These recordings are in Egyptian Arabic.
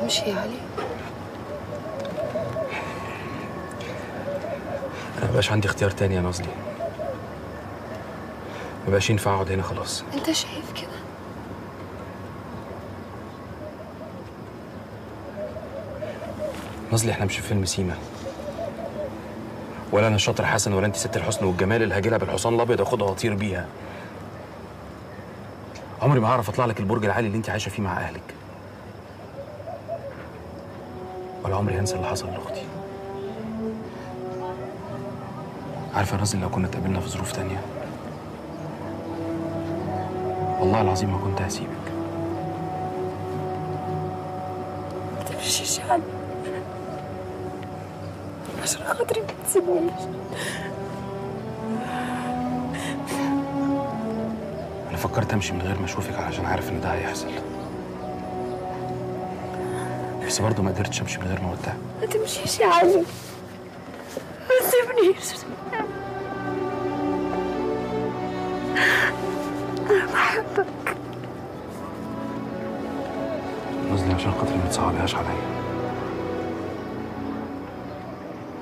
تمشي يا علي انا مبقاش عندي اختيار تاني يا نازلي مبقاش ينفع اقعد هنا خلاص انت شايف كده نازلي احنا مش في فيلم سيما ولا انا شاطر حسن ولا انت ست الحسن والجمال اللي هاجيلها بالحصان الابيض اخدها واطير بيها عمري ما هعرف اطلع لك البرج العالي اللي انت عايشه فيه مع اهلك ولا عمري هنسى اللي حصل لاختي عارفه يا نازل لو كنا اتقابلنا في ظروف تانية والله العظيم ما كنت هسيبك ما تمشيش يا علي عشان خاطري ما تسيبنيش انا فكرت امشي من غير ما اشوفك علشان عارف ان ده هيحصل بس برضه ما قدرتش امشي من غير ما اودعك ما تمشيش يا علي ما تسيبنيش انا بحبك نازلي عشان خاطري ما تصعبيهاش عليا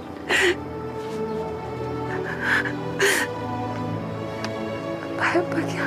بحبك يا